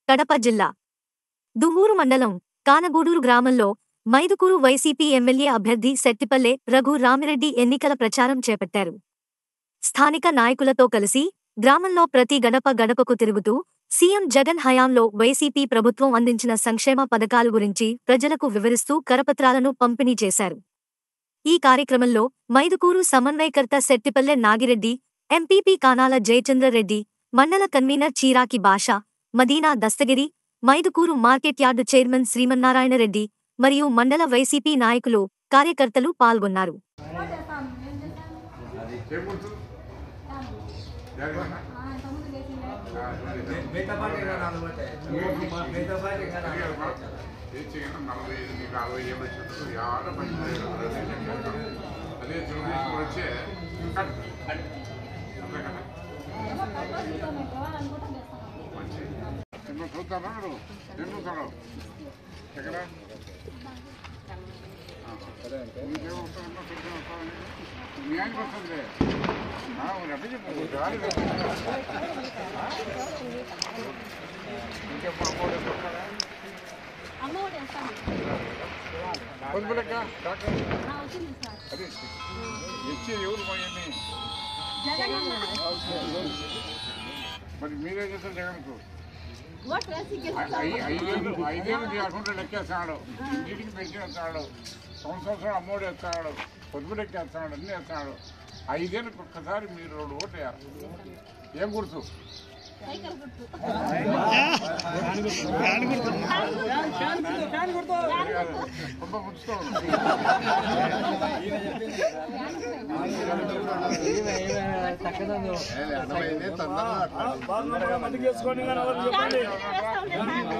కడప జిల్లా దువ్వూరు మండలం కానగూడూరు గ్రామంలో మైదుకూరు వైసీపీ ఎమ్మెల్యే అభ్యర్థి సెట్టిపల్లె రఘు రామిరెడ్డి ఎన్నికల ప్రచారం చేపట్టారు స్థానిక నాయకులతో కలిసి గ్రామంలో ప్రతి గడప గడపకు తిరుగుతూ సీఎం జగన్ హయాంలో వైసీపీ ప్రభుత్వం అందించిన సంక్షేమ పథకాల గురించి ప్రజలకు వివరిస్తూ కరపత్రాలను పంపిణీ చేశారు ఈ కార్యక్రమంలో మైదుకూరు సమన్వయకర్త సెట్టిపల్లె నాగిరెడ్డి ఎంపీపీ కానాల జయచంద్రరెడ్డి మండల convener Chiraki Basha Madina Dastagiri Mydukur market yard chairman Srimannarayana Reddy మరియు మండల వైసీపీ నాయకులు కార్యకర్తలు పాల్గొన్నారు చేయకూడదు జరగదు. మిగతా పార్టీ ఇంకా నాలుగు పోతాయి. మిగతా పార్టీ ఇంకా నాలుగు తెలియదు పోతాయి. ఏం చేయను నలభై ఐదు మీకు అరవై ఏళ్ళు వచ్చినప్పుడు యాడ పని లేదు. అదే తెలుగుదేశం కూడా వచ్చే కట్. అంతే కదా మంచి నిన్ను చూస్తాను నువ్వు నిన్ను చూస్తాడు ఎక్కడ నీకేమో వస్తుందో కొంచెం వస్తుందని మీ ఆయనకి వస్తుంది రెడ్డి చెప్పు గాలి ఇంకెప్పుడు అమ్మోడు వస్తాడా పొద్దు లెక్క డాక్టర్ అదే ఇచ్చి ఎవరు పోయింది మరి మీరేం చేస్తారు జగన్కు ఐ- ఐదేళ్ళు ఐదేళ్ళు మీ అకౌంట్లో లెక్కేస్తున్నాడు ఇంటికి పెంచేస్తున్నాడు సంవత్సరం అమ్మోడు వేస్తున్నాడు పొదుపు లెక్కేస్తున్నాడు అన్నీ వేస్తున్నాడు ఐదేళ్ళకి ఒక్కసారి మీరు రెండు ఓట్లు వేయాలి ఏం గుర్తు కొంత ముంచుకోండి బాగా మందికి వేసుకోండి కానీ ఎవరికి చెప్పండి